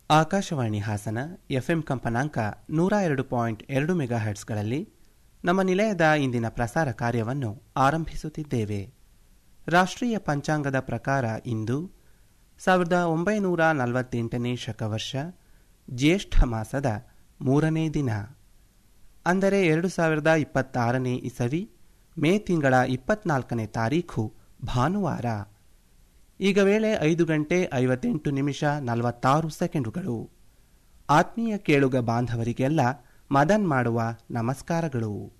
Akashvani Hassan FM ಕಂಪನಾಂಕ ನೂರ ಎರಡು ಪಾಯಿಂಟ್ ಎರಡು ಮೆಗಾ ಹರ್ಟ್ಸ್ಗಳಲ್ಲಿ ನಮ್ಮ ನಿಲಯದ ಇಂದಿನ ಪ್ರಸಾರ ಕಾರ್ಯವನ್ನು ಆರಂಭಿಸುತ್ತಿದ್ದೇವೆ ರಾಷ್ಟ್ರೀಯ ಪಂಚಾಂಗದ ಪ್ರಕಾರ ಇಂದು ಸಾವಿರದ ಒಂಬೈನೂರ ನಲವತ್ತೆಂಟನೇ ಶಕವರ್ಷ ಜ್ಯೇಷ್ಠ ಮಾಸದ ಮೂರನೇ ದಿನ ಅಂದರೆ ಎರಡು ಸಾವಿರದ ಇಪ್ಪತ್ತಾರನೇ ಇಸವಿ ಮೇ ತಿಂಗಳ ಇಪ್ಪತ್ನಾಲ್ಕನೇ ತಾರೀಖು ಭಾನುವಾರ ಈಗ ವೇಳೆ ಐದು ಗಂಟೆ ಐವತ್ತೆಂಟು ನಿಮಿಷ ನಲವತ್ತಾರು ಸೆಕೆಂಡುಗಳು ಆತ್ಮೀಯ ಕೇಳುಗ ಬಾಂಧವರಿಗೆಲ್ಲ ಮದನ್ ಮಾಡುವ ನಮಸ್ಕಾರಗಳು